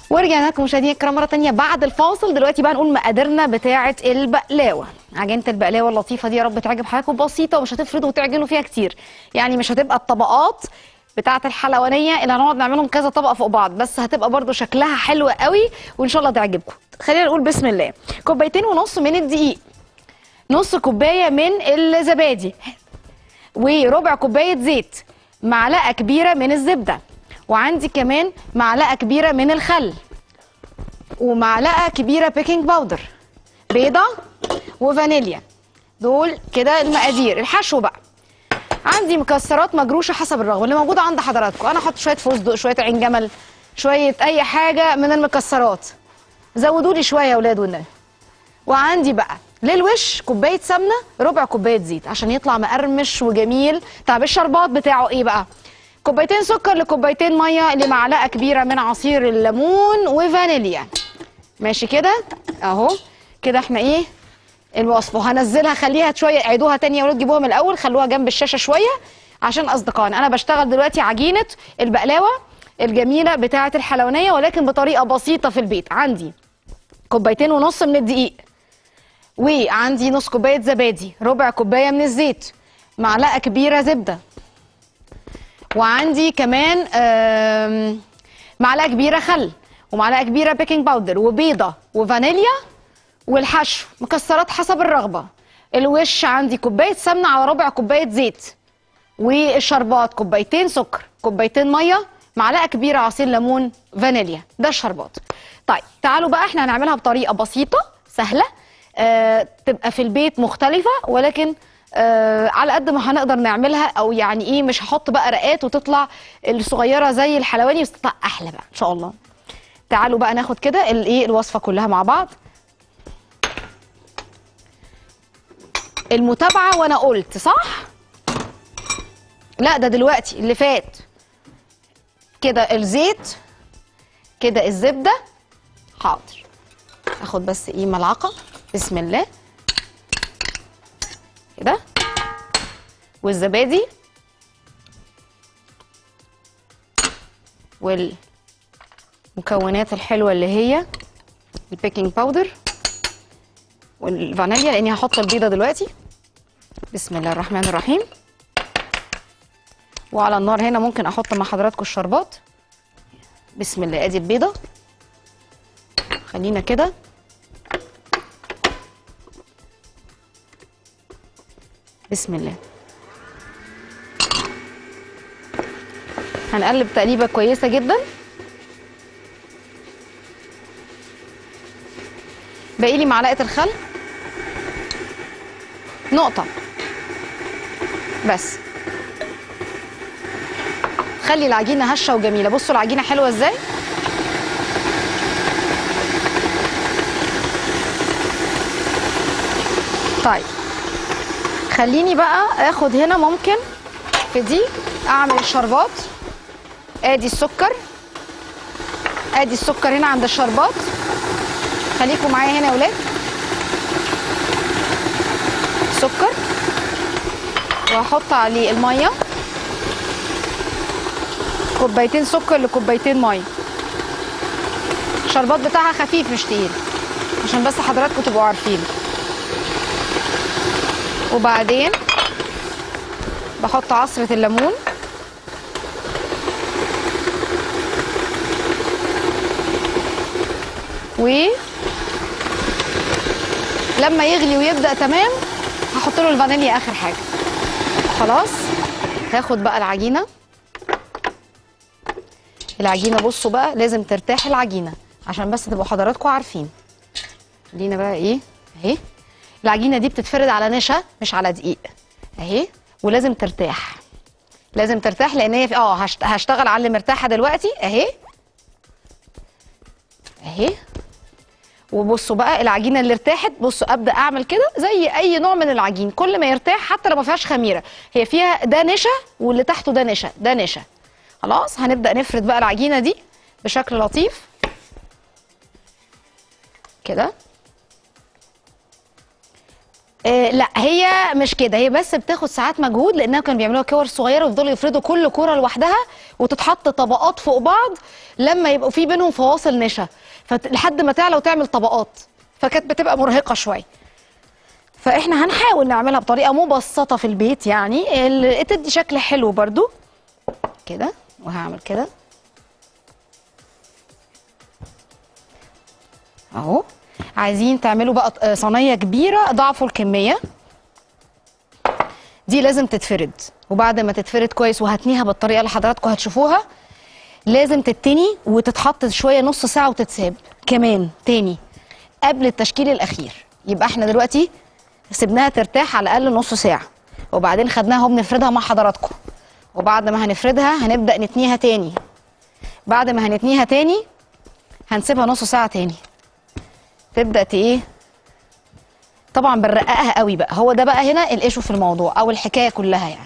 ورجعنا لكم مشاهدينا الكرام مره تانية بعد الفاصل دلوقتي بقى نقول مقاديرنا بتاعه البقلاوه عجينه البقلاوه اللطيفه دي يا رب تعجب حضراتكم بسيطه ومش هتفردوا وتعجنوا فيها كتير يعني مش هتبقى الطبقات بتاعه الحلوانيه اللي هنقعد نعملهم كذا طبقه فوق بعض بس هتبقى برده شكلها حلو قوي وان شاء الله تعجبكم خلينا نقول بسم الله كوبايتين ونص من الدقيق نص كوبايه من الزبادي وربع كوبايه زيت معلقه كبيره من الزبده وعندي كمان معلقه كبيره من الخل ومعلقه كبيره بيكنج باودر بيضه وفانيليا دول كده المقادير الحشو بقى عندي مكسرات مجروشه حسب الرغبه اللي موجوده عند حضراتكم انا احط شويه فستق شويه عين جمل شويه اي حاجه من المكسرات زودوا لي شويه يا اولاد والنبي وعندي بقى للوش كوبايه سمنه ربع كوبايه زيت عشان يطلع مقرمش وجميل طب الشربات بتاعه ايه بقى كوبايتين سكر لكوبايتين ميه لمعلقه كبيره من عصير الليمون وفانيليا ماشي كده اهو كده احنا ايه الوصفه هنزلها خليها شويه عيدوها تاني يا ولاد جيبوها من الاول خلوها جنب الشاشه شويه عشان اصدقائنا انا بشتغل دلوقتي عجينه البقلاوه الجميله بتاعه الحلوانيه ولكن بطريقه بسيطه في البيت عندي كوبايتين ونص من الدقيق وعندي نص كوبايه زبادي ربع كوبايه من الزيت معلقه كبيره زبده وعندي كمان آم، معلقه كبيره خل ومعلقه كبيره بيكنج باودر وبيضه وفانيليا والحشو مكسرات حسب الرغبه الوش عندي كوبايه سمنه على ربع كوبايه زيت والشربات كوبايتين سكر كوبايتين ميه معلقه كبيره عصير ليمون فانيليا ده الشربات طيب تعالوا بقى احنا هنعملها بطريقه بسيطه سهله آه تبقى في البيت مختلفه ولكن آه على قد ما هنقدر نعملها او يعني ايه مش هحط بقى رقات وتطلع الصغيره زي الحلواني بس تطلع احلى بقى ان شاء الله تعالوا بقى ناخد كده الايه الوصفه كلها مع بعض المتابعه وانا قلت صح لا ده دلوقتي اللي فات كده الزيت كده الزبده حاضر اخد بس ايه ملعقه بسم الله كده والزبادي والمكونات الحلوه اللي هي البيكنج باودر والفانيليا لاني هحط البيضه دلوقتي بسم الله الرحمن الرحيم وعلى النار هنا ممكن احط مع حضراتكم الشربات بسم الله ادي البيضه خلينا كده بسم الله هنقلب تقليبه كويسه جدا باقي لي معلقه الخل نقطه بس خلي العجينه هشه وجميله بصوا العجينه حلوه ازاي طيب خليني بقى اخد هنا ممكن في دي اعمل الشربات ادي السكر ادي السكر هنا عند الشربات خليكم معايا هنا يا ولاد سكر واحط عليه الميه كوبايتين سكر لكوبايتين ميه الشربات بتاعها خفيف مش تقيل عشان بس حضراتكم تبقوا عارفين وبعدين بحط عصرة الليمون و لما يغلي ويبدأ تمام هحط له الفانيليا آخر حاجة خلاص هاخد بقى العجينة العجينة بصوا بقى لازم ترتاح العجينة عشان بس تبقوا حضراتكم عارفين خلينا بقى ايه اهي العجينه دي بتتفرد على نشا مش على دقيق اهي ولازم ترتاح لازم ترتاح لان هي في- اه هشت- هشتغل على اللي مرتاحه دلوقتي اهي اهي وبصوا بقى العجينه اللي ارتاحت بصوا ابدا اعمل كده زي اي نوع من العجين كل ما يرتاح حتى لو ما فيهاش خميره هي فيها ده نشا واللي تحته ده نشا ده نشا خلاص هنبدا نفرد بقى العجينه دي بشكل لطيف كده آه لا هي مش كده هي بس بتاخد ساعات مجهود لانها كانوا بيعملوها كور صغيره ويفضلوا يفردوا كل كوره لوحدها وتتحط طبقات فوق بعض لما يبقوا في بينهم فواصل نشا فلحد ما تعلى وتعمل طبقات فكانت بتبقى مرهقه شويه فاحنا هنحاول نعملها بطريقه مبسطه في البيت يعني ال- تدي شكل حلو برضو كده وهعمل كده اهو عايزين تعملوا بقى آه، صينيه كبيره ضعفوا الكميه دي لازم تتفرد وبعد ما تتفرد كويس وهتنيها بالطريقه اللي حضراتكم هتشوفوها لازم تتني وتتحط شويه نص ساعه وتتساب كمان تاني قبل التشكيل الاخير يبقى احنا دلوقتي سيبناها ترتاح على الاقل نص ساعه وبعدين خدناها وبنفردها مع حضراتكم وبعد ما هنفردها هنبدا نتنيها تاني بعد ما هنتنيها تاني هنسيبها نص ساعه تاني تبدا ت- ايه طبعا بنرققها قوي بقى هو ده بقى هنا الايشو في الموضوع او الحكايه كلها يعني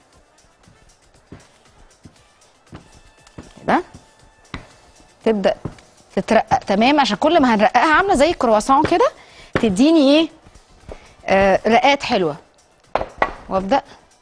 كده تبدا تترقق تمام عشان كل ما هنرققها عامله زي الكرواسون كده تديني ايه آه رقات حلوه وابدا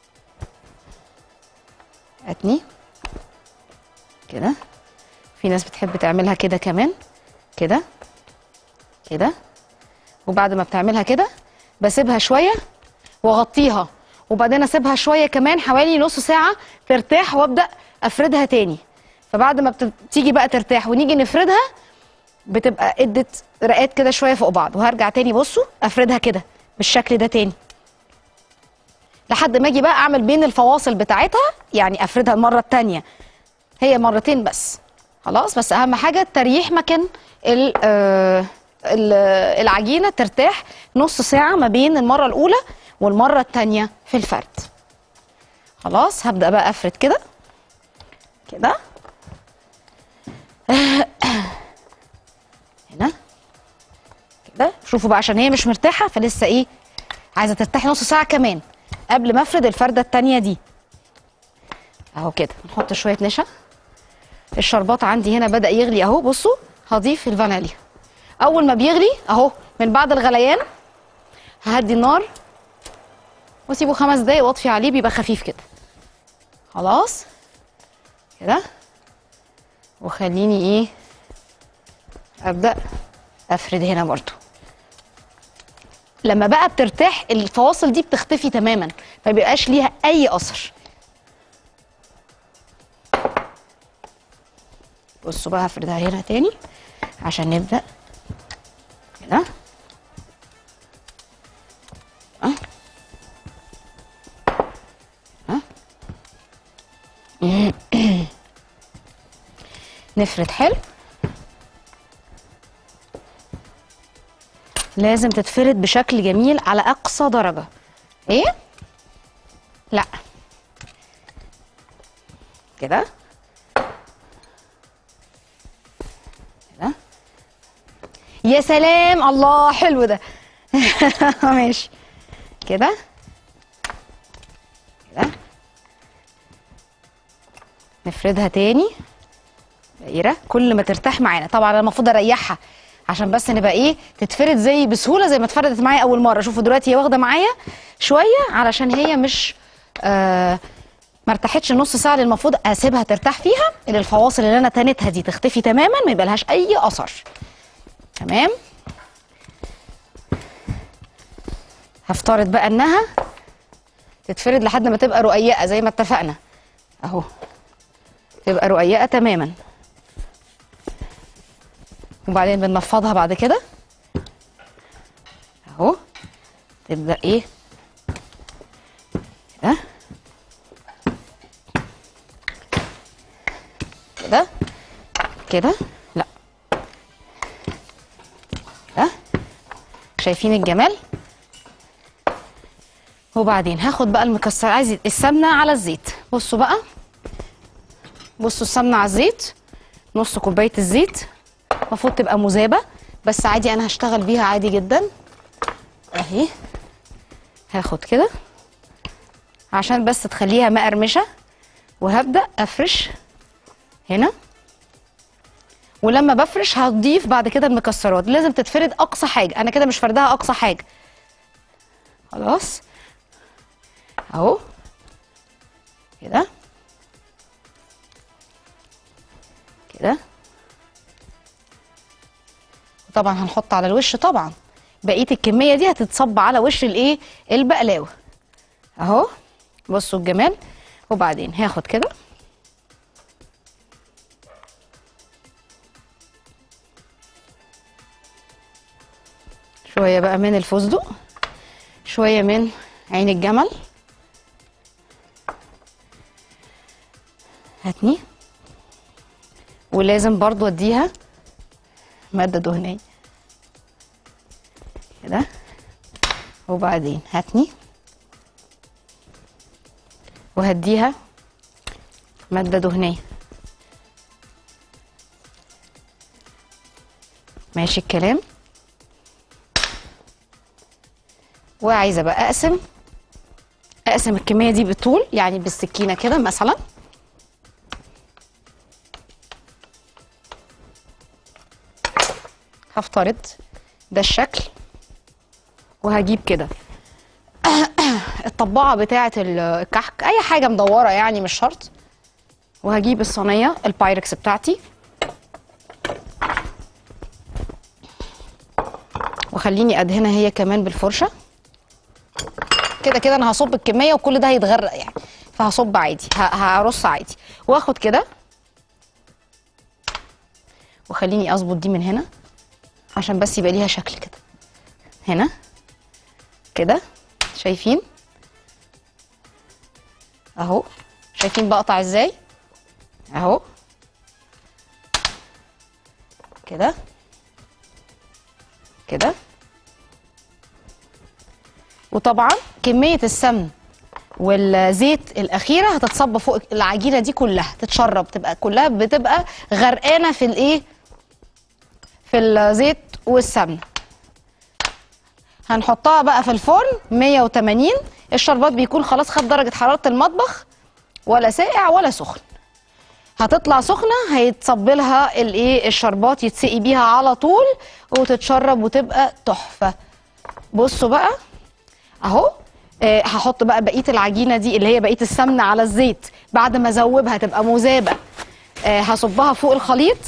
اتني كده في ناس بتحب تعملها كده كمان كده كده وبعد ما بتعملها كده بسيبها شويه واغطيها وبعدين اسيبها شويه كمان حوالي نص ساعه ترتاح وابدا افردها تاني فبعد ما بتيجي بقى ترتاح ونيجي نفردها بتبقى ادت رقات كده شويه فوق بعض وهرجع تاني بصوا افردها كده بالشكل ده تاني لحد ما اجي بقى اعمل بين الفواصل بتاعتها يعني افردها المره التانيه هي مرتين بس خلاص بس اهم حاجه تريح مكان ال- آه، ال- العجينه ترتاح نص ساعه ما بين المره الاولى والمره التانيه في الفرد خلاص هبدا بقى افرد كده كده هنا كده شوفوا بقى عشان هي مش مرتاحه فلسه ايه عايزه ترتاح نص ساعه كمان قبل ما افرد الفرده التانيه دي اهو كده نحط شويه نشا الشربات عندي هنا بدا يغلي اهو بصوا هضيف الفانيليا اول ما بيغلي اهو من بعد الغليان ههدي النار واسيبه خمس دقايق واطفي عليه بيبقى خفيف كده خلاص كده وخليني ايه ابدا افرد هنا برضو لما بقى بترتاح الفواصل دي بتختفي تماما ما بيبقاش ليها اي اثر بصوا بقى هفردها هنا تاني عشان نبدا كده أه. أه. نفرد حلو لازم تتفرد بشكل جميل على اقصى درجه ايه لا كده كده يا سلام الله حلو ده ماشي كده كده نفردها تاني دايره كل ما ترتاح معانا طبعا انا المفروض اريحها عشان بس نبقى ايه تتفرد زي بسهوله زي ما اتفردت معايا اول مره شوفوا دلوقتي هي واخده معايا شويه علشان هي مش آه ما ارتاحتش نص ساعه اللي المفروض اسيبها ترتاح فيها اللي الفواصل اللي انا تنتها دي تختفي تماما ما يبقى لهاش اي اثر تمام هفترض بقى انها تتفرد لحد ما تبقى رقيقه زي ما اتفقنا اهو تبقى رقيقه تماما وبعدين بننفضها بعد كده اهو تبدا ايه كده كده كده لا كده شايفين الجمال وبعدين هاخد بقى المكسر عايز السمنه على الزيت بصوا بقى بصوا السمنه على الزيت نص كوبايه الزيت المفروض تبقى مذابه بس عادي انا هشتغل بيها عادي جدا اهي هاخد كده عشان بس تخليها مقرمشه وهبدا افرش هنا ولما بفرش هضيف بعد كده المكسرات لازم تتفرد اقصى حاجه انا كده مش فردها اقصى حاجه خلاص اهو كده كده وطبعا هنحط على الوش طبعا بقيه الكميه دي هتتصب على وش الايه البقلاوه اهو بصوا الجمال وبعدين هاخد كده شويه بقى من الفستق شويه من عين الجمل هاتني ولازم برضو اديها ماده دهنيه كده وبعدين هاتني وهديها ماده دهنيه ماشي الكلام وعايزه بقى اقسم اقسم الكميه دي بالطول يعني بالسكينه كده مثلا هفترض ده الشكل وهجيب كده الطباعه بتاعه الكحك اي حاجه مدوره يعني مش شرط وهجيب الصينيه البايركس بتاعتي وخليني ادهنها هي كمان بالفرشه كده كده انا هصب الكميه وكل ده هيتغرق يعني فهصب عادي ه- هرص عادي واخد كده وخليني اظبط دي من هنا عشان بس يبقى ليها شكل كده هنا كده شايفين اهو شايفين بقطع ازاي اهو كده كده وطبعا كميه السمن والزيت الاخيره هتتصب فوق العجينه دي كلها تتشرب تبقى كلها بتبقى غرقانه في الايه في الزيت والسمنه هنحطها بقى في الفرن 180 الشربات بيكون خلاص خد درجه حراره المطبخ ولا ساقع ولا سخن هتطلع سخنه هيتصب لها الايه الشربات يتسقي بيها على طول وتتشرب وتبقى تحفه بصوا بقى اهو آه هحط بقى بقيه العجينه دي اللي هي بقيه السمنه على الزيت بعد ما اذوبها تبقى مذابه آه هصبها فوق الخليط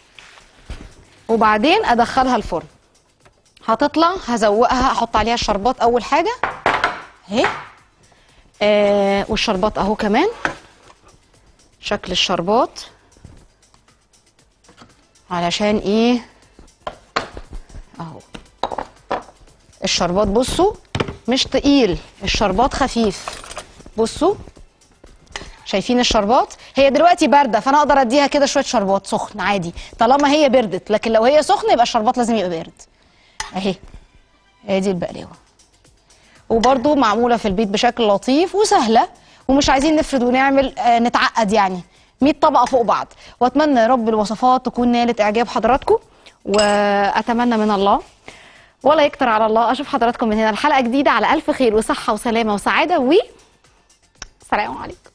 وبعدين ادخلها الفرن هتطلع هزوقها احط عليها الشربات اول حاجه اهي آه والشربات اهو كمان شكل الشربات علشان ايه اهو الشربات بصوا مش تقيل الشربات خفيف بصوا شايفين الشربات هي دلوقتي بارده فانا اقدر اديها كده شويه شربات سخن عادي طالما هي بردت لكن لو هي سخنه يبقى الشربات لازم يبقى بارد اهي هي دي البقلاوه وبرده معموله في البيت بشكل لطيف وسهله ومش عايزين نفرد ونعمل آه نتعقد يعني 100 طبقه فوق بعض واتمنى يا رب الوصفات تكون نالت اعجاب حضراتكم واتمنى من الله ولا يكتر على الله اشوف حضراتكم من هنا الحلقه جديده على الف خير وصحه وسلامه وسعاده و السلام عليكم